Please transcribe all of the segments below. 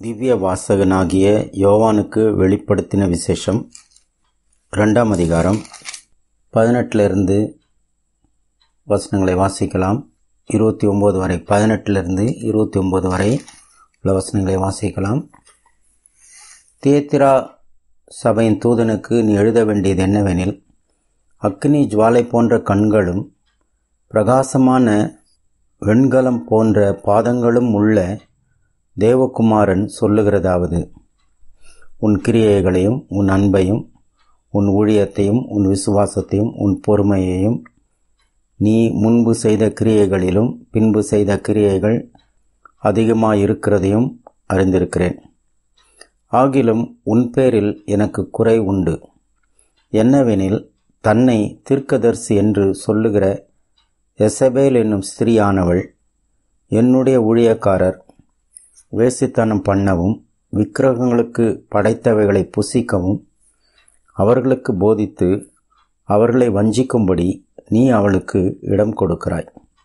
திவ்ய வாசகனாகிய யோவானுக்கு வெளிப்படுத்தின விசேஷம் ரெண்டாம் அதிகாரம் பதினெட்டிலிருந்து வசனங்களை வாசிக்கலாம் இருபத்தி ஒம்பது வரை பதினெட்டிலிருந்து இருபத்தி ஒம்பது வரை உள்ள வசனங்களை வாசிக்கலாம் தியேத்திரா சபையின் தூதனுக்கு நீ எழுத வேண்டியது என்னவெனில் அக்னி ஜுவாலை போன்ற கண்களும் பிரகாசமான வெண்கலம் போன்ற பாதங்களும் உள்ள தேவகுமாரன் சொல்லுகிறதாவது உன் கிரியைகளையும் உன் அன்பையும் உன் ஊழியத்தையும் உன் விசுவாசத்தையும் உன் பொறுமையையும் நீ முன்பு செய்த கிரியைகளிலும் பின்பு செய்த கிரியைகள் அதிகமாயிருக்கிறதையும் அறிந்திருக்கிறேன் ஆகிலும் உன் பேரில் எனக்கு குறை உண்டு என்னவெனில் தன்னை தீர்க்கதரிசி என்று சொல்லுகிற எசபேல் என்னும் ஸ்திரீயானவள் என்னுடைய ஊழியக்காரர் வேசித்தனம் பண்ணவும் விக்கிரகங்களுக்கு படைத்தவைகளை புசிக்கவும் அவர்களுக்கு போதித்து அவர்களை வஞ்சிக்கும்படி நீ அவளுக்கு இடம் கொடுக்கிறாய்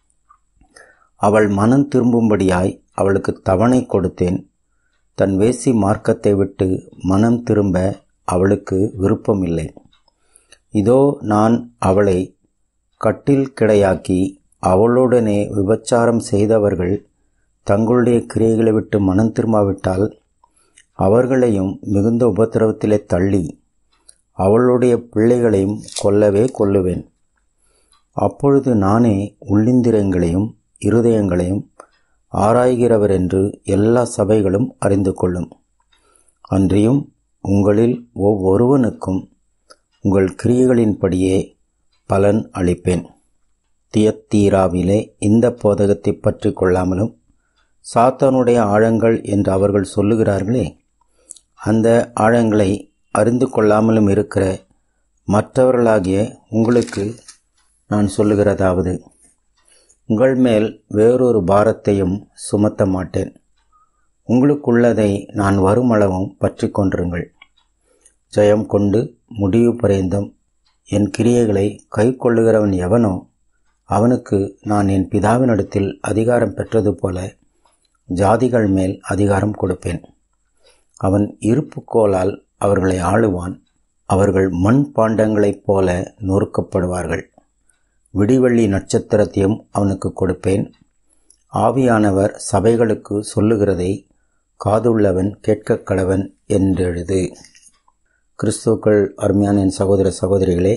அவள் மனம் திரும்பும்படியாய் அவளுக்கு தவணை கொடுத்தேன் தன் வேசி மார்க்கத்தை விட்டு மனம் திரும்ப அவளுக்கு விருப்பமில்லை இதோ நான் அவளை கட்டில் கிடையாக்கி அவளுடனே விபச்சாரம் செய்தவர்கள் தங்களுடைய கிரியைகளை விட்டு மனம் திரும்பாவிட்டால் அவர்களையும் மிகுந்த உபத்திரவத்திலே தள்ளி அவளுடைய பிள்ளைகளையும் கொல்லவே கொல்லுவேன் அப்பொழுது நானே உள்ளிந்திரங்களையும் இருதயங்களையும் ஆராய்கிறவர் என்று எல்லா சபைகளும் அறிந்து கொள்ளும் அன்றியும் உங்களில் ஒவ்வொருவனுக்கும் உங்கள் கிரியைகளின்படியே பலன் அளிப்பேன் தியத்தீராவிலே இந்த போதகத்தை பற்றி கொள்ளாமலும் சாத்தானுடைய ஆழங்கள் என்று அவர்கள் சொல்லுகிறார்களே அந்த ஆழங்களை அறிந்து கொள்ளாமலும் இருக்கிற மற்றவர்களாகிய உங்களுக்கு நான் சொல்லுகிறதாவது உங்கள் மேல் வேறொரு பாரத்தையும் சுமத்த மாட்டேன் உங்களுக்குள்ளதை நான் வருமளவும் பற்றி கொண்டிருங்கள் ஜெயம் கொண்டு முடிவு பரைந்தும் என் கிரியைகளை கை கொள்ளுகிறவன் எவனோ அவனுக்கு நான் என் பிதாவினிடத்தில் அதிகாரம் பெற்றது போல ஜாதிகள் மேல் அதிகாரம் கொடுப்பேன் அவன் இருப்புக்கோளால் அவர்களை ஆளுவான் அவர்கள் மண் பாண்டங்களைப் போல நொறுக்கப்படுவார்கள் விடிவெள்ளி நட்சத்திரத்தையும் அவனுக்கு கொடுப்பேன் ஆவியானவர் சபைகளுக்கு சொல்லுகிறதை காதுள்ளவன் கேட்க கடவன் என்றெழுது கிறிஸ்துக்கள் அருமையான என் சகோதர சகோதரிகளே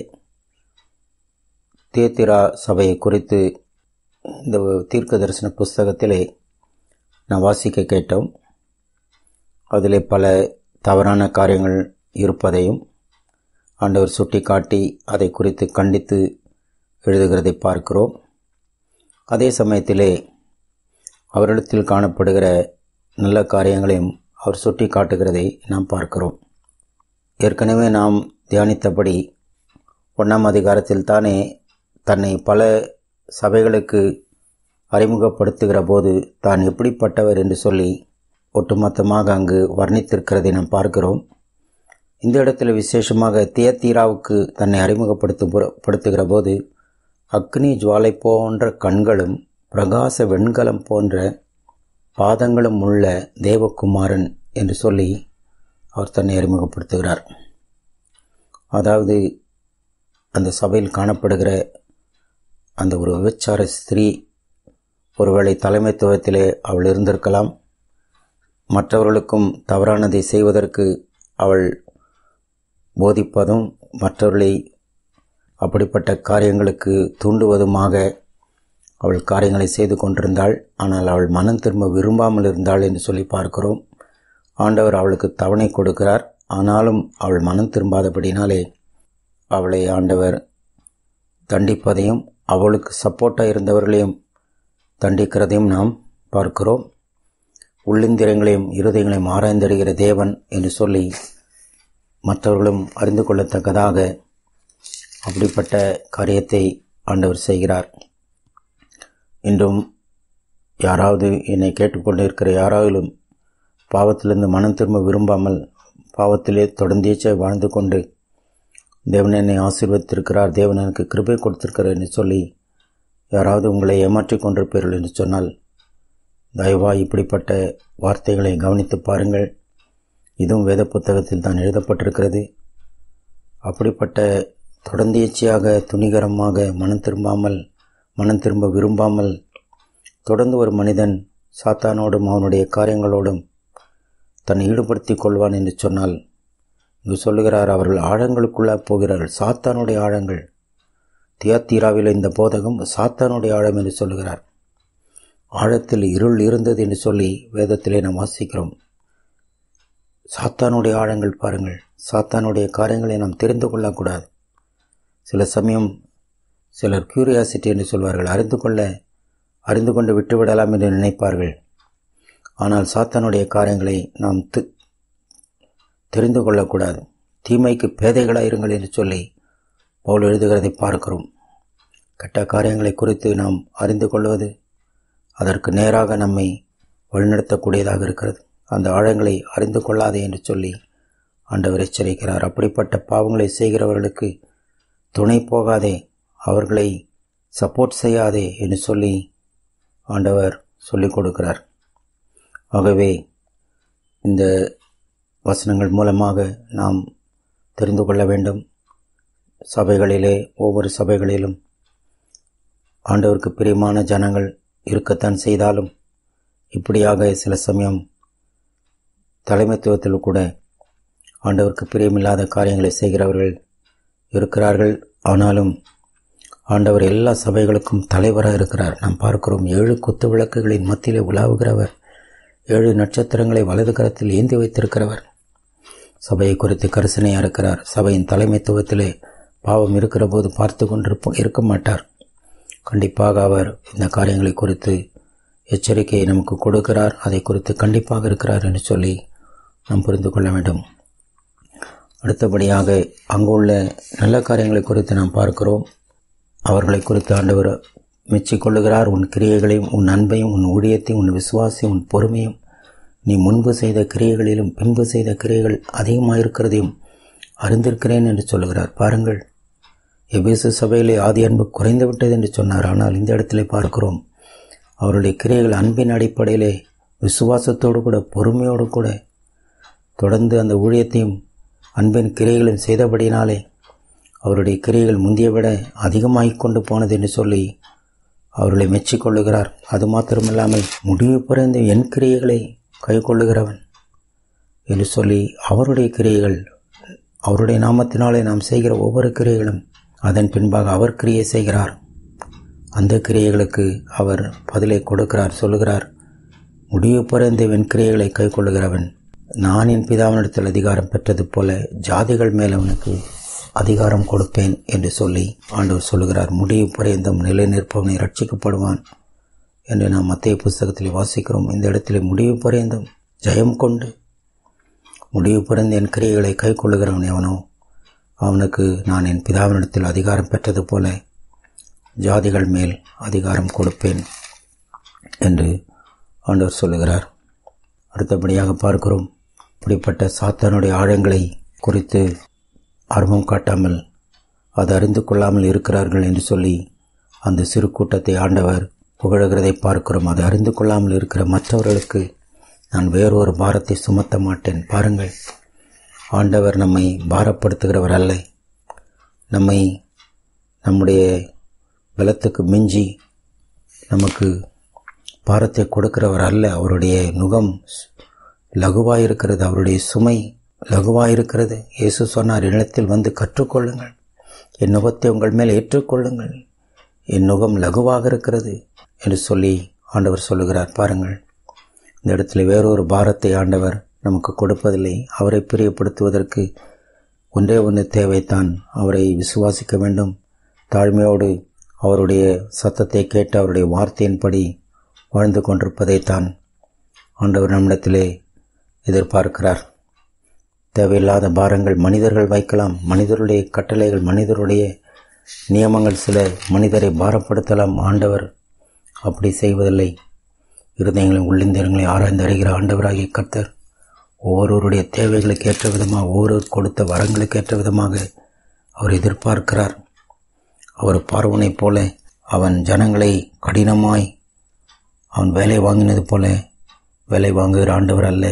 தேத்திரா சபையை குறித்து இந்த தீர்க்க தரிசன புஸ்தகத்திலே நான் வாசிக்க கேட்டோம் அதில் பல தவறான காரியங்கள் இருப்பதையும் ஆண்டவர் சுட்டி காட்டி அதை குறித்து கண்டித்து எழுதுகிறதை பார்க்கிறோம் அதே சமயத்திலே அவரிடத்தில் காணப்படுகிற நல்ல காரியங்களையும் அவர் சுட்டி காட்டுகிறதை நாம் பார்க்கிறோம் ஏற்கனவே நாம் தியானித்தபடி ஒன்றாம் அதிகாரத்தில் தானே தன்னை பல சபைகளுக்கு அறிமுகப்படுத்துகிற போது தான் எப்படிப்பட்டவர் என்று சொல்லி ஒட்டுமொத்தமாக அங்கு வர்ணித்திருக்கிறதை நாம் பார்க்கிறோம் இந்த இடத்துல விசேஷமாக தியத்தீராவுக்கு தன்னை அறிமுகப்படுத்து படுத்துகிற போது அக்னி ஜுவாலை போன்ற கண்களும் பிரகாச வெண்கலம் போன்ற பாதங்களும் உள்ள தேவகுமாரன் என்று சொல்லி அவர் தன்னை அறிமுகப்படுத்துகிறார் அதாவது அந்த சபையில் காணப்படுகிற அந்த ஒரு விபச்சார ஸ்திரீ ஒருவேளை தலைமைத்துவத்திலே அவள் இருந்திருக்கலாம் மற்றவர்களுக்கும் தவறானதை செய்வதற்கு அவள் போதிப்பதும் மற்றவர்களை அப்படிப்பட்ட காரியங்களுக்கு தூண்டுவதுமாக அவள் காரியங்களை செய்து கொண்டிருந்தாள் ஆனால் அவள் மனம் திரும்ப விரும்பாமல் இருந்தாள் என்று சொல்லி பார்க்கிறோம் ஆண்டவர் அவளுக்கு தவணை கொடுக்கிறார் ஆனாலும் அவள் மனம் திரும்பாதபடினாலே அவளை ஆண்டவர் தண்டிப்பதையும் அவளுக்கு சப்போர்ட்டாக இருந்தவர்களையும் தண்டிக்கிறதையும் நாம் பார்க்கிறோம் உள்ளிந்திரங்களையும் இருதயங்களையும் ஆராய்ந்தடுகிற தேவன் என்று சொல்லி மற்றவர்களும் அறிந்து கொள்ளத்தக்கதாக அப்படிப்பட்ட காரியத்தை ஆண்டவர் செய்கிறார் இன்றும் யாராவது என்னை கேட்டுக்கொண்டிருக்கிற யாராவது பாவத்திலிருந்து மனம் திரும்ப விரும்பாமல் பாவத்திலே தொடர்ந்தேச்ச வாழ்ந்து கொண்டு தேவன் என்னை ஆசீர்வதித்திருக்கிறார் தேவன் எனக்கு கிருபை கொடுத்திருக்கிறார் என்று சொல்லி யாராவது உங்களை ஏமாற்றி கொண்டிருப்பீர்கள் என்று சொன்னால் தயவாய் இப்படிப்பட்ட வார்த்தைகளை கவனித்து பாருங்கள் இதுவும் வேத புத்தகத்தில் தான் எழுதப்பட்டிருக்கிறது அப்படிப்பட்ட தொடர்ந்தேச்சியாக துணிகரமாக மனம் திரும்பாமல் மனம் திரும்ப விரும்பாமல் தொடர்ந்து ஒரு மனிதன் சாத்தானோடும் அவனுடைய காரியங்களோடும் தன்னை ஈடுபடுத்திக் கொள்வான் என்று சொன்னால் இங்கு சொல்லுகிறார் அவர்கள் ஆழங்களுக்குள்ளாக போகிறார்கள் சாத்தானுடைய ஆழங்கள் தியாத்தீராவில் இந்த போதகம் சாத்தானுடைய ஆழம் என்று சொல்லுகிறார் ஆழத்தில் இருள் இருந்தது என்று சொல்லி வேதத்திலே நாம் வாசிக்கிறோம் சாத்தானுடைய ஆழங்கள் பாருங்கள் சாத்தானுடைய காரியங்களை நாம் தெரிந்து கொள்ளக்கூடாது சில சமயம் சிலர் கியூரியாசிட்டி என்று சொல்வார்கள் அறிந்து கொள்ள அறிந்து கொண்டு விட்டுவிடலாம் என்று நினைப்பார்கள் ஆனால் சாத்தானுடைய காரியங்களை நாம் தெரிந்து கொள்ளக்கூடாது தீமைக்கு பேதைகளாயிருங்கள் என்று சொல்லி பவுல் எழுதுகிறதை பார்க்கிறோம் கெட்ட காரியங்களை குறித்து நாம் அறிந்து கொள்வது அதற்கு நேராக நம்மை வழிநடத்தக்கூடியதாக இருக்கிறது அந்த ஆழங்களை அறிந்து கொள்ளாதே என்று சொல்லி ஆண்டவர் எச்சரிக்கிறார் அப்படிப்பட்ட பாவங்களை செய்கிறவர்களுக்கு துணை போகாதே அவர்களை சப்போர்ட் செய்யாதே என்று சொல்லி ஆண்டவர் சொல்லிக் கொடுக்கிறார் ஆகவே இந்த வசனங்கள் மூலமாக நாம் தெரிந்து கொள்ள வேண்டும் சபைகளிலே ஒவ்வொரு சபைகளிலும் ஆண்டவருக்கு பிரியமான ஜனங்கள் இருக்கத்தான் செய்தாலும் இப்படியாக சில சமயம் தலைமைத்துவத்தில் கூட ஆண்டவருக்கு பிரியமில்லாத காரியங்களை செய்கிறவர்கள் இருக்கிறார்கள் ஆனாலும் ஆண்டவர் எல்லா சபைகளுக்கும் தலைவராக இருக்கிறார் நாம் பார்க்கிறோம் ஏழு குத்து விளக்குகளின் மத்தியிலே உலாவுகிறவர் ஏழு நட்சத்திரங்களை வலது கரத்தில் ஏந்தி வைத்திருக்கிறவர் சபையை குறித்து கரிசனையாக இருக்கிறார் சபையின் தலைமைத்துவத்திலே பாவம் இருக்கிற போது பார்த்து கொண்டிருப்ப இருக்க மாட்டார் கண்டிப்பாக அவர் இந்த காரியங்களை குறித்து எச்சரிக்கையை நமக்கு கொடுக்கிறார் அதை குறித்து கண்டிப்பாக இருக்கிறார் என்று சொல்லி நாம் புரிந்து கொள்ள வேண்டும் அடுத்தபடியாக அங்குள்ள நல்ல காரியங்களை குறித்து நாம் பார்க்கிறோம் அவர்களை குறித்து ஆண்டவர் மெச்சிக்கொள்ளுகிறார் உன் கிரியைகளையும் உன் அன்பையும் உன் ஊழியத்தையும் உன் விசுவாசையும் உன் பொறுமையும் நீ முன்பு செய்த கிரியைகளிலும் பின்பு செய்த கிரியைகள் அதிகமாயிருக்கிறதையும் அறிந்திருக்கிறேன் என்று சொல்லுகிறார் பாருங்கள் எபேசு சபையிலே ஆதி அன்பு குறைந்து விட்டது என்று சொன்னார் ஆனால் இந்த இடத்திலே பார்க்கிறோம் அவருடைய கிரியைகள் அன்பின் அடிப்படையிலே விசுவாசத்தோடு கூட பொறுமையோடு கூட தொடர்ந்து அந்த ஊழியத்தையும் அன்பின் கிரைகளையும் செய்தபடினாலே அவருடைய கிரைகள் முந்திய விட அதிகமாகிக் கொண்டு போனது என்று சொல்லி அவர்களை மெச்சிக்கொள்ளுகிறார் அது மாத்திரமில்லாமல் முடிவு புரிந்த என் கிரியைகளை கை கொள்ளுகிறவன் என்று சொல்லி அவருடைய கிரியைகள் அவருடைய நாமத்தினாலே நாம் செய்கிற ஒவ்வொரு கிரியைகளும் அதன் பின்பாக அவர் கிரியை செய்கிறார் அந்த கிரியைகளுக்கு அவர் பதிலை கொடுக்கிறார் சொல்லுகிறார் முடிவு புரிந்த என் கிரியைகளை கை கொள்ளுகிறவன் நான் என் பிதாவினிடத்தில் அதிகாரம் பெற்றது போல ஜாதிகள் மேல் அவனுக்கு அதிகாரம் கொடுப்பேன் என்று சொல்லி ஆண்டவர் சொல்லுகிறார் முடிவு புரையந்தம் நிலை நிற்பவனை ரட்சிக்கப்படுவான் என்று நாம் மத்திய புஸ்தகத்தில் வாசிக்கிறோம் இந்த இடத்துல முடிவு புரையந்தம் ஜெயம் கொண்டு முடிவு புரிந்த என் கிரியைகளை கை கொள்ளுகிறவன் எவனோ அவனுக்கு நான் என் பிதாவினிடத்தில் அதிகாரம் பெற்றது போல ஜாதிகள் மேல் அதிகாரம் கொடுப்பேன் என்று ஆண்டவர் சொல்லுகிறார் அடுத்தபடியாக பார்க்கிறோம் இப்படிப்பட்ட சாத்தானுடைய ஆழங்களை குறித்து ஆர்வம் காட்டாமல் அது அறிந்து கொள்ளாமல் இருக்கிறார்கள் என்று சொல்லி அந்த சிறு கூட்டத்தை ஆண்டவர் புகழுகிறதை பார்க்கிறோம் அதை அறிந்து கொள்ளாமல் இருக்கிற மற்றவர்களுக்கு நான் வேறொரு பாரத்தை சுமத்த மாட்டேன் பாருங்கள் ஆண்டவர் நம்மை பாரப்படுத்துகிறவர் அல்ல நம்மை நம்முடைய பலத்துக்கு மிஞ்சி நமக்கு பாரத்தை கொடுக்கிறவர் அல்ல அவருடைய நுகம் லகுவாயிருக்கிறது அவருடைய சுமை லகுவாயிருக்கிறது இயேசு சொன்னார் இடத்தில் வந்து கற்றுக்கொள்ளுங்கள் என் நுகத்தை உங்கள் மேல் ஏற்றுக்கொள்ளுங்கள் என் நுகம் லகுவாக இருக்கிறது என்று சொல்லி ஆண்டவர் சொல்லுகிறார் பாருங்கள் இந்த இடத்துல வேறொரு பாரத்தை ஆண்டவர் நமக்கு கொடுப்பதில்லை அவரை பிரியப்படுத்துவதற்கு ஒன்றே ஒன்று தேவைத்தான் அவரை விசுவாசிக்க வேண்டும் தாழ்மையோடு அவருடைய சத்தத்தை கேட்டு அவருடைய வார்த்தையின்படி வாழ்ந்து கொண்டிருப்பதைத்தான் ஆண்டவர் நம்மிடத்திலே எதிர்பார்க்கிறார் தேவையில்லாத பாரங்கள் மனிதர்கள் வைக்கலாம் மனிதருடைய கட்டளைகள் மனிதருடைய நியமங்கள் சில மனிதரை பாரப்படுத்தலாம் ஆண்டவர் அப்படி செய்வதில்லை இருதயங்களின் உள்ளிந்திரங்களை ஆராய்ந்து அறிகிற ஆண்டவராகிய கர்த்தர் ஒவ்வொருவருடைய தேவைகளுக்கு ஏற்ற விதமாக ஒவ்வொருவர் கொடுத்த வரங்களுக்கு ஏற்ற விதமாக அவர் எதிர்பார்க்கிறார் அவர் பார்வனைப் போல அவன் ஜனங்களை கடினமாய் அவன் வேலை வாங்கினது போல வேலை வாங்குகிற ஆண்டவர் அல்ல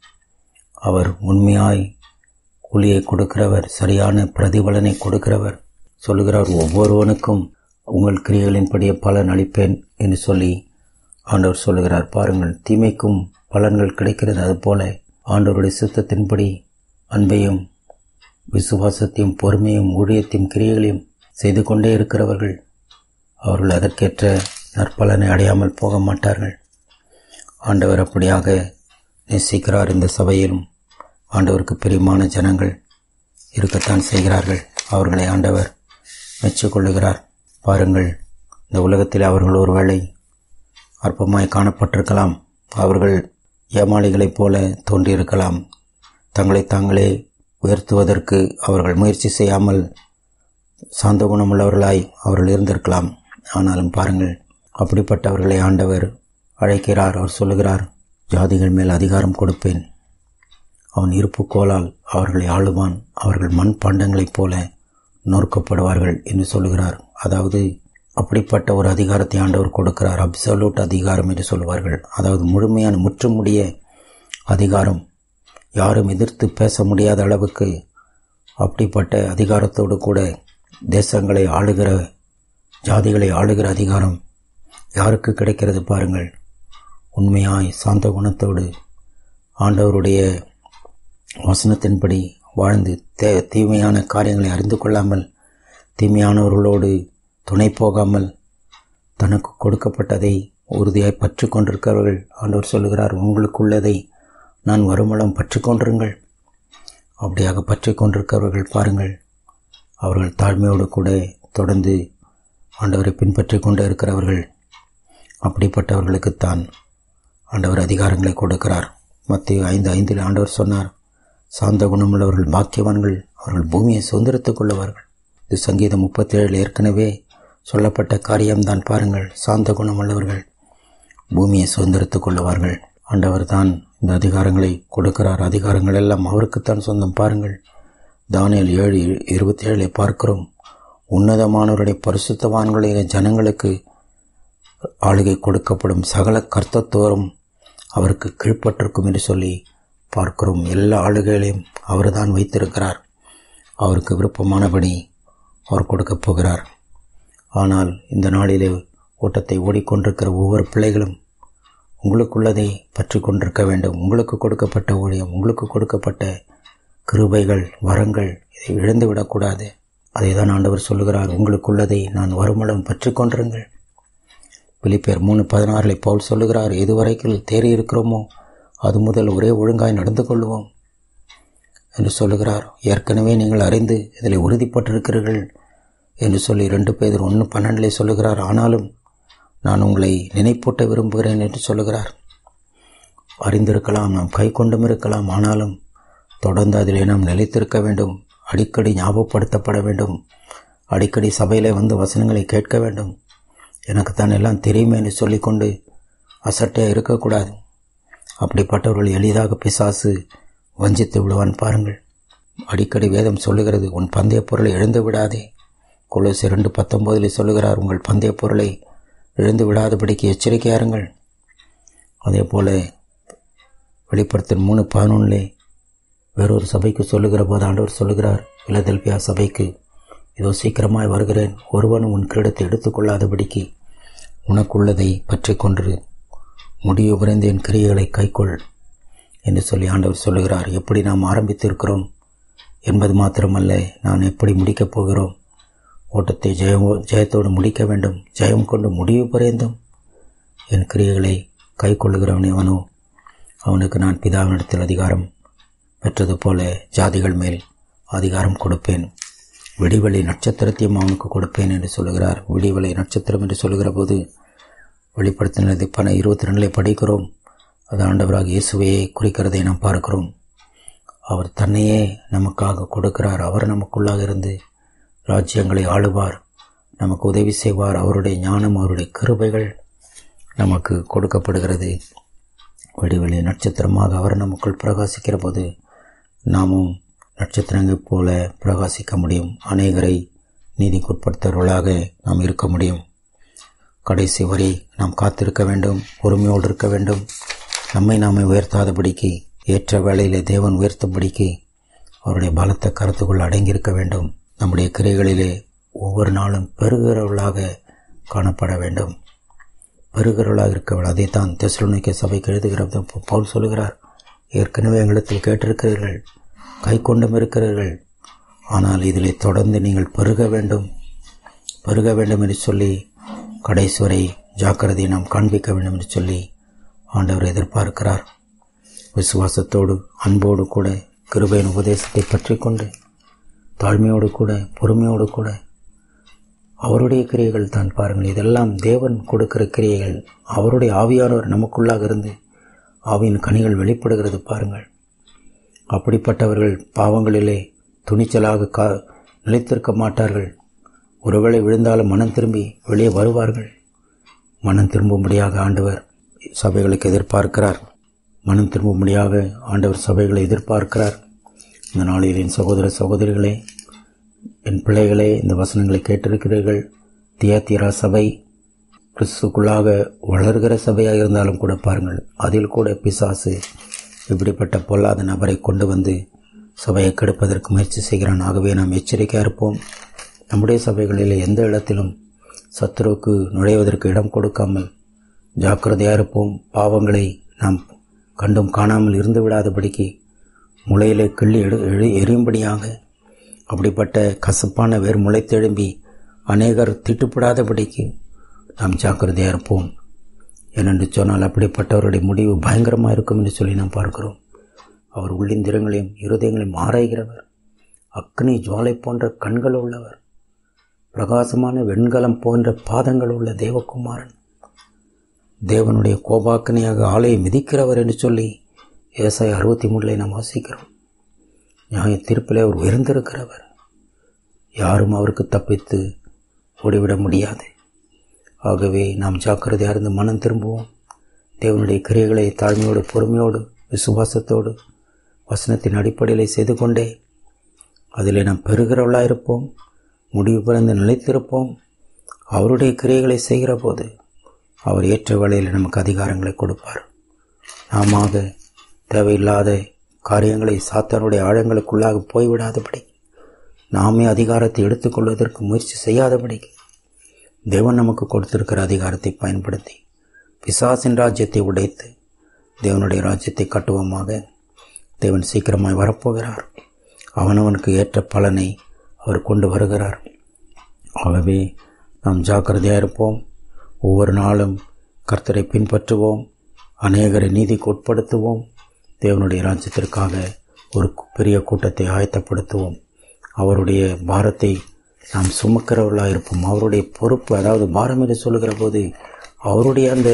அவர் உண்மையாய் கூலியை கொடுக்கிறவர் சரியான பிரதிபலனை கொடுக்கிறவர் சொல்லுகிறார் ஒவ்வொருவனுக்கும் உங்கள் கிரியைகளின்படியே பலன் அளிப்பேன் என்று சொல்லி ஆண்டவர் சொல்லுகிறார் பாருங்கள் தீமைக்கும் பலன்கள் கிடைக்கிறது அதுபோல ஆண்டவருடைய சித்தத்தின்படி அன்பையும் விசுவாசத்தையும் பொறுமையும் ஊழியத்தையும் கிரியைகளையும் செய்து கொண்டே இருக்கிறவர்கள் அவர்கள் அதற்கேற்ற நற்பலனை அடையாமல் போக மாட்டார்கள் ஆண்டவர் அப்படியாக நேசிக்கிறார் இந்த சபையிலும் ஆண்டவருக்கு பிரியமான ஜனங்கள் இருக்கத்தான் செய்கிறார்கள் அவர்களை ஆண்டவர் மெச்சிக்கொள்ளுகிறார் பாருங்கள் இந்த உலகத்தில் அவர்கள் ஒருவேளை அற்பமாய் காணப்பட்டிருக்கலாம் அவர்கள் ஏமாளிகளைப் போல தோன்றியிருக்கலாம் தங்களை தாங்களே உயர்த்துவதற்கு அவர்கள் முயற்சி செய்யாமல் சாந்த குணமுள்ளவர்களாய் அவர்கள் இருந்திருக்கலாம் ஆனாலும் பாருங்கள் அப்படிப்பட்டவர்களை ஆண்டவர் அழைக்கிறார் அவர் சொல்லுகிறார் ஜாதிகள் மேல் அதிகாரம் கொடுப்பேன் அவன் இருப்புக்கோளால் அவர்களை ஆளுவான் அவர்கள் மண் பாண்டங்களைப் போல நொறுக்கப்படுவார்கள் என்று சொல்லுகிறார் அதாவது அப்படிப்பட்ட ஒரு அதிகாரத்தை ஆண்டவர் கொடுக்கிறார் அப்சல்யூட் அதிகாரம் என்று சொல்வார்கள் அதாவது முழுமையான முற்றுமுடிய அதிகாரம் யாரும் எதிர்த்து பேச முடியாத அளவுக்கு அப்படிப்பட்ட அதிகாரத்தோடு கூட தேசங்களை ஆளுகிற ஜாதிகளை ஆளுகிற அதிகாரம் யாருக்கு கிடைக்கிறது பாருங்கள் உண்மையாய் சாந்த குணத்தோடு ஆண்டவருடைய வசனத்தின்படி வாழ்ந்து தே தீமையான காரியங்களை அறிந்து கொள்ளாமல் தீமையானவர்களோடு துணை போகாமல் தனக்கு கொடுக்கப்பட்டதை உறுதியாய் பற்றி கொண்டிருக்கிறவர்கள் ஆண்டவர் சொல்லுகிறார் உங்களுக்குள்ளதை நான் வருமளம் பற்றி கொண்டிருங்கள் அப்படியாக பற்றி கொண்டிருக்கிறவர்கள் பாருங்கள் அவர்கள் தாழ்மையோடு கூட தொடர்ந்து ஆண்டவரை பின்பற்றி கொண்டு இருக்கிறவர்கள் அப்படிப்பட்டவர்களுக்குத்தான் ஆண்டவர் அதிகாரங்களை கொடுக்கிறார் மத்திய ஐந்து ஐந்தில் ஆண்டவர் சொன்னார் சாந்த குணமுள்ளவர்கள் பாக்கியவான்கள் அவர்கள் பூமியை சுதந்திரத்துக் கொள்ளுவார்கள் இது சங்கீதம் முப்பத்தேழில் ஏற்கனவே சொல்லப்பட்ட காரியம்தான் பாருங்கள் சாந்த குணமுள்ளவர்கள் பூமியை சுதந்திரத்துக் கொள்ளுவார்கள் ஆண்டவர் தான் இந்த அதிகாரங்களை கொடுக்கிறார் அதிகாரங்கள் எல்லாம் அவருக்குத்தான் சொந்தம் பாருங்கள் தானியல் ஏழு இருபத்தி ஏழை பார்க்கிறோம் உன்னதமானவருடைய பரிசுத்தவான்களுடைய ஜனங்களுக்கு ஆளுகை கொடுக்கப்படும் சகல கர்த்தத்துவரும் அவருக்கு கீழ்ப்பட்டிருக்கும் என்று சொல்லி பார்க்கிறோம் எல்லா ஆளுகைகளையும் அவர்தான் வைத்திருக்கிறார் அவருக்கு விருப்பமானபடி அவர் கொடுக்கப் போகிறார் ஆனால் இந்த நாளிலே ஓட்டத்தை ஓடிக்கொண்டிருக்கிற ஒவ்வொரு பிள்ளைகளும் உங்களுக்குள்ளதை பற்றி கொண்டிருக்க வேண்டும் உங்களுக்கு கொடுக்கப்பட்ட ஊழியம் உங்களுக்கு கொடுக்கப்பட்ட கிருபைகள் வரங்கள் இதை இழந்து விடக்கூடாது அதை தான் ஆண்டவர் சொல்லுகிறார் உங்களுக்குள்ளதை நான் வருமளம் பற்றி கொண்டிருங்கள் பிலிப்பேர் மூணு பதினாறில் பவுல் சொல்லுகிறார் எதுவரைக்கும் தேறி இருக்கிறோமோ அது முதல் ஒரே ஒழுங்காய் நடந்து கொள்வோம் என்று சொல்லுகிறார் ஏற்கனவே நீங்கள் அறிந்து இதில் உறுதிப்பட்டிருக்கிறீர்கள் என்று சொல்லி ரெண்டு பேர் ஒன்று பன்னெண்டிலே சொல்லுகிறார் ஆனாலும் நான் உங்களை நினைப்பூட்ட விரும்புகிறேன் என்று சொல்லுகிறார் அறிந்திருக்கலாம் நாம் கை கொண்டும் இருக்கலாம் ஆனாலும் தொடர்ந்து அதிலே நாம் நிலைத்திருக்க வேண்டும் அடிக்கடி ஞாபகப்படுத்தப்பட வேண்டும் அடிக்கடி சபையிலே வந்து வசனங்களை கேட்க வேண்டும் எனக்குத்தான் எல்லாம் தெரியுமே என்று சொல்லிக்கொண்டு அசட்டையாக இருக்கக்கூடாது அப்படிப்பட்டவர்கள் எளிதாக பிசாசு வஞ்சித்து விடுவான் பாருங்கள் அடிக்கடி வேதம் சொல்லுகிறது உன் பந்தய பொருளை இழந்து விடாதே கொலோசி ரெண்டு பத்தொம்போதில் சொல்லுகிறார் உங்கள் பந்தய பொருளை இழந்து விடாதபடிக்கு எச்சரிக்கையாருங்கள் அதே போல வெளிப்படுத்தின் மூணு பதினொன்றிலே வேறொரு சபைக்கு சொல்லுகிற போது ஆண்டவர் சொல்லுகிறார் இலதெல்பியா சபைக்கு இதோ சீக்கிரமாய் வருகிறேன் ஒருவனும் உன் கிரீடத்தை எடுத்துக்கொள்ளாதபடிக்கு உனக்குள்ளதை பற்றி கொன்று முடிவு குறைந்த என் கிரியைகளை கைக்கொள் என்று சொல்லி ஆண்டவர் சொல்லுகிறார் எப்படி நாம் ஆரம்பித்திருக்கிறோம் என்பது மாத்திரமல்ல நான் எப்படி முடிக்கப் போகிறோம் ஓட்டத்தை ஜெயம் ஜெயத்தோடு முடிக்க வேண்டும் ஜெயம் கொண்டு முடிவு பறைந்தும் என் கிரியைகளை கை கொள்ளுகிறவன் எவனோ அவனுக்கு நான் பிதாவினிடத்தில் அதிகாரம் பெற்றது போல ஜாதிகள் மேல் அதிகாரம் கொடுப்பேன் விடிவெளி நட்சத்திரத்தையும் அவனுக்கு கொடுப்பேன் என்று சொல்லுகிறார் விடிவெளி நட்சத்திரம் என்று சொல்லுகிற போது வெளிப்படுத்தினது பண இருபத்தி ரெண்டிலே படிக்கிறோம் அது ஆண்டவராக இயேசுவையே குறிக்கிறதை நாம் பார்க்கிறோம் அவர் தன்னையே நமக்காக கொடுக்கிறார் அவர் நமக்குள்ளாக இருந்து ராஜ்யங்களை ஆளுவார் நமக்கு உதவி செய்வார் அவருடைய ஞானம் அவருடைய கிருபைகள் நமக்கு கொடுக்கப்படுகிறது விடிவெளி நட்சத்திரமாக அவர் நமக்குள் பிரகாசிக்கிற போது நாமும் நட்சத்திரங்கள் போல பிரகாசிக்க முடியும் அநேகரை நீதிக்குட்படுத்தவர்களாக நாம் இருக்க முடியும் கடைசி வரை நாம் காத்திருக்க வேண்டும் பொறுமையோடு இருக்க வேண்டும் நம்மை நாமே உயர்த்தாதபடிக்கு ஏற்ற வேளையிலே தேவன் உயர்த்தும்படிக்கு அவருடைய பலத்த கருத்துக்குள் அடங்கியிருக்க வேண்டும் நம்முடைய கிரைகளிலே ஒவ்வொரு நாளும் பெருகிறவர்களாக காணப்பட வேண்டும் பெருகிறவர்களாக இருக்கவள் அதைத்தான் தெசலோனிக்க சபைக்கு எழுதுகிற பவுல் சொல்லுகிறார் ஏற்கனவே எங்களிடத்தில் கேட்டிருக்கிறீர்கள் கை கொண்டும் இருக்கிறீர்கள் ஆனால் இதில் தொடர்ந்து நீங்கள் பெருக வேண்டும் பெருக வேண்டும் என்று சொல்லி கடைசி வரை ஜாக்கிரதையை நாம் காண்பிக்க வேண்டும் என்று சொல்லி ஆண்டவர் எதிர்பார்க்கிறார் விசுவாசத்தோடு அன்போடு கூட கிருபையின் உபதேசத்தை பற்றி கொண்டு தாழ்மையோடு கூட பொறுமையோடு கூட அவருடைய கிரியைகள் தான் பாருங்கள் இதெல்லாம் தேவன் கொடுக்கிற கிரியைகள் அவருடைய ஆவியானவர் நமக்குள்ளாக இருந்து ஆவியின் கனிகள் வெளிப்படுகிறது பாருங்கள் அப்படிப்பட்டவர்கள் பாவங்களிலே துணிச்சலாக கா நிலைத்திருக்க மாட்டார்கள் ஒருவேளை விழுந்தாலும் மனம் திரும்பி வெளியே வருவார்கள் மனம் திரும்பும்படியாக ஆண்டவர் சபைகளுக்கு எதிர்பார்க்கிறார் மனம் திரும்பும்படியாக ஆண்டவர் சபைகளை எதிர்பார்க்கிறார் இந்த நாளில் என் சகோதர சகோதரிகளே என் பிள்ளைகளே இந்த வசனங்களை கேட்டிருக்கிறீர்கள் தியாத்திரா சபை கிறிஸ்துக்குள்ளாக வளர்கிற சபையாக இருந்தாலும் கூட பாருங்கள் அதில் கூட பிசாசு இப்படிப்பட்ட பொல்லாத நபரை கொண்டு வந்து சபையை கெடுப்பதற்கு முயற்சி செய்கிறான் ஆகவே நாம் எச்சரிக்கையாக இருப்போம் நம்முடைய சபைகளில் எந்த இடத்திலும் சத்துருவுக்கு நுழைவதற்கு இடம் கொடுக்காமல் ஜாக்கிரதையாக இருப்போம் பாவங்களை நாம் கண்டும் காணாமல் இருந்து விடாதபடிக்கு முளையிலே கிள்ளி எடு எழு எரியும்படியாக அப்படிப்பட்ட கசப்பான வேர் முளைத்தெழும்பி அநேகர் திட்டுப்படாதபடிக்கு நாம் ஜாக்கிரதையாக இருப்போம் ஏனென்று சொன்னால் அப்படிப்பட்டவருடைய முடிவு பயங்கரமாக இருக்கும் என்று சொல்லி நாம் பார்க்கிறோம் அவர் உள்ளிந்திரங்களையும் இருதயங்களையும் ஆராய்கிறவர் அக்னி ஜுவாலை போன்ற கண்கள் உள்ளவர் பிரகாசமான வெண்கலம் போன்ற பாதங்கள் உள்ள தேவகுமாரன் தேவனுடைய கோபாக்கனையாக ஆலையை மிதிக்கிறவர் என்று சொல்லி ஏசாய அறுபத்தி மூணில் நாம் வாசிக்கிறோம் நியாய தீர்ப்பில் அவர் உயர்ந்திருக்கிறவர் யாரும் அவருக்கு தப்பித்து ஓடிவிட முடியாது ஆகவே நாம் ஜாக்கிரதையாக இருந்து மனம் திரும்புவோம் தேவனுடைய கிரியைகளை தாழ்மையோடு பொறுமையோடு விசுவாசத்தோடு வசனத்தின் அடிப்படையில் செய்து கொண்டே அதில் நாம் பெறுகிறவர்களாக இருப்போம் முடிவு பிறந்து நிலைத்திருப்போம் அவருடைய கிரியைகளை செய்கிற போது அவர் ஏற்ற வேளையில் நமக்கு அதிகாரங்களை கொடுப்பார் நாம தேவையில்லாத காரியங்களை சாத்தானுடைய ஆழங்களுக்குள்ளாக போய்விடாதபடி நாமே அதிகாரத்தை எடுத்துக்கொள்வதற்கு முயற்சி செய்யாதபடி தேவன் நமக்கு கொடுத்திருக்கிற அதிகாரத்தை பயன்படுத்தி பிசாசின் ராஜ்யத்தை உடைத்து தேவனுடைய ராஜ்யத்தை கட்டுவோமாக தேவன் சீக்கிரமாய் வரப்போகிறார் அவனவனுக்கு ஏற்ற பலனை அவர் கொண்டு வருகிறார் ஆகவே நாம் ஜாக்கிரதையாக இருப்போம் ஒவ்வொரு நாளும் கர்த்தரை பின்பற்றுவோம் அநேகரை நீதிக்கு உட்படுத்துவோம் தேவனுடைய ராஜ்யத்திற்காக ஒரு பெரிய கூட்டத்தை ஆயத்தப்படுத்துவோம் அவருடைய பாரத்தை நாம் சுமக்கிறவர்களாக இருப்போம் அவருடைய பொறுப்பு அதாவது பாரம் என்று சொல்லுகிற போது அவருடைய அந்த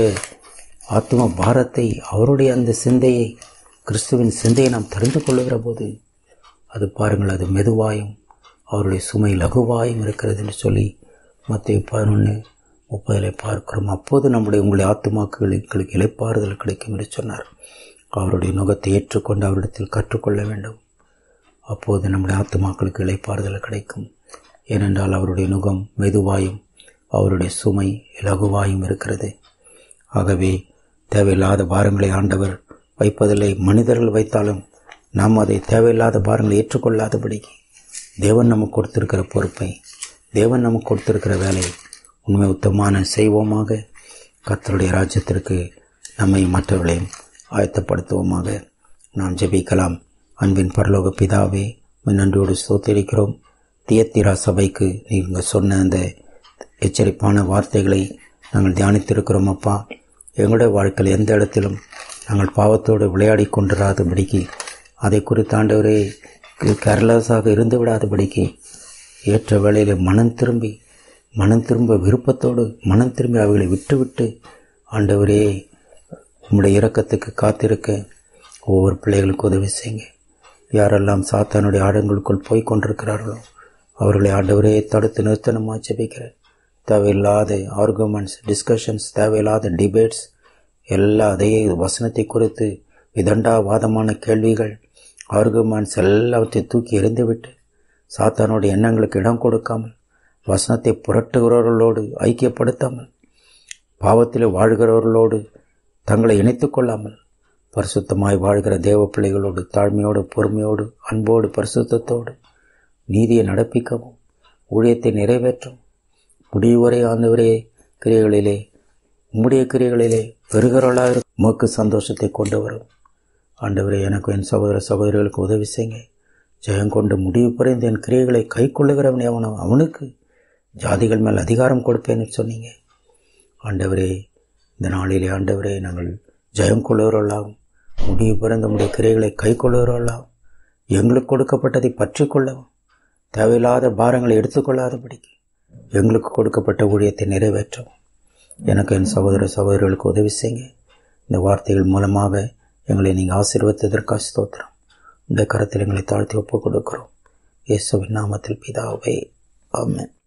ஆத்ம பாரத்தை அவருடைய அந்த சிந்தையை கிறிஸ்துவின் சிந்தையை நாம் தெரிந்து கொள்ளுகிற போது அது பாருங்கள் அது மெதுவாயும் அவருடைய சுமை லகுவாயும் இருக்கிறது என்று சொல்லி மத்திய பதினொன்று முப்பதில் பார்க்கிறோம் அப்போது நம்முடைய உங்களுடைய ஆத்துமாக்களுக்கு இழைப்பாறுதல் கிடைக்கும் என்று சொன்னார் அவருடைய நுகத்தை ஏற்றுக்கொண்டு அவரிடத்தில் கற்றுக்கொள்ள வேண்டும் அப்போது நம்முடைய ஆத்துமாக்களுக்கு இழைப்பாறுதல் கிடைக்கும் ஏனென்றால் அவருடைய நுகம் மெதுவாயும் அவருடைய சுமை இலகுவாயும் இருக்கிறது ஆகவே தேவையில்லாத பாரங்களை ஆண்டவர் வைப்பதில்லை மனிதர்கள் வைத்தாலும் நாம் அதை தேவையில்லாத பாரங்களை ஏற்றுக்கொள்ளாதபடிக்கு தேவன் நமக்கு கொடுத்திருக்கிற பொறுப்பை தேவன் நமக்கு கொடுத்திருக்கிற வேலையை உண்மை உத்தமான செய்வோமாக கர்த்தருடைய ராஜ்யத்திற்கு நம்மை மற்றவர்களையும் ஆயத்தப்படுத்துவோமாக நாம் ஜெபிக்கலாம் அன்பின் பரலோக பிதாவே நன்றியோடு சோத்தரிக்கிறோம் தியத்திரா சபைக்கு நீங்கள் சொன்ன அந்த எச்சரிப்பான வார்த்தைகளை நாங்கள் தியானித்திருக்கிறோம் அப்பா எங்களுடைய வாழ்க்கையில் எந்த இடத்திலும் நாங்கள் பாவத்தோடு விளையாடி கொண்டிராதபடிக்கு அதை குறித்து ஆண்டவரே கேர்லஸாக இருந்து விடாதபடிக்கு ஏற்ற வேளையில் மனம் திரும்பி மனம் திரும்ப விருப்பத்தோடு மனம் திரும்பி அவைகளை விட்டுவிட்டு ஆண்டவரே உம்முடைய இரக்கத்துக்கு காத்திருக்க ஒவ்வொரு பிள்ளைகளுக்கு உதவி செய்யுங்க யாரெல்லாம் சாத்தானுடைய ஆழங்களுக்குள் போய் கொண்டிருக்கிறார்களோ அவர்களை ஆண்டவரே தடுத்து நிறுத்தணுமா ஜெபிக்கிறேன் தேவையில்லாத ஆர்குமெண்ட்ஸ் டிஸ்கஷன்ஸ் தேவையில்லாத டிபேட்ஸ் எல்லா அதையே வசனத்தை குறித்து விதண்டாவாதமான கேள்விகள் ஆர்குமெண்ட்ஸ் எல்லாவற்றையும் தூக்கி எறிந்துவிட்டு சாத்தானுடைய எண்ணங்களுக்கு இடம் கொடுக்காமல் வசனத்தை புரட்டுகிறவர்களோடு ஐக்கியப்படுத்தாமல் பாவத்திலே வாழ்கிறவர்களோடு தங்களை இணைத்துக் கொள்ளாமல் பரிசுத்தமாய் வாழ்கிற தேவ பிள்ளைகளோடு தாழ்மையோடு பொறுமையோடு அன்போடு பரிசுத்தத்தோடு நீதியை நடப்பிக்கவும் ஊழியத்தை நிறைவேற்றும் முடிவு வரை ஆண்டவரே கிரியைகளிலே உம்முடைய கிரியைகளிலே பெருகிறவர்களாக உமக்கு சந்தோஷத்தை கொண்டு வரும் ஆண்டவரே எனக்கு என் சகோதர சகோதரிகளுக்கு உதவி செய்யுங்க ஜெயம் கொண்டு முடிவு புரிந்து என் கிரியைகளை கை கொள்ளுகிறவன் எவனோ அவனுக்கு ஜாதிகள் மேல் அதிகாரம் கொடுப்பேன்னு சொன்னீங்க ஆண்டவரே இந்த நாளிலே ஆண்டவரே நாங்கள் ஜெயம் கொள்ளுகிறவர்களாகும் முடிவு பிறந்த நம்முடைய கிரைகளை கை கொள்ளுகிறவர்களாகும் எங்களுக்கு கொடுக்கப்பட்டதை பற்றி கொள்ளவும் தேவையில்லாத பாரங்களை எடுத்துக்கொள்ளாதபடிக்கு எங்களுக்கு கொடுக்கப்பட்ட ஊழியத்தை நிறைவேற்றவும் எனக்கு என் சகோதர சகோதரிகளுக்கு உதவி செய்யுங்க இந்த வார்த்தைகள் மூலமாக எங்களை நீங்கள் ஆசீர்வத்ததற்காக ஸ்தோத்திரம் இந்த கரத்தில் எங்களை தாழ்த்தி ஒப்புக் கொடுக்கிறோம் இயேசுவின் நாமத்தில் பிதாவே ஆமென்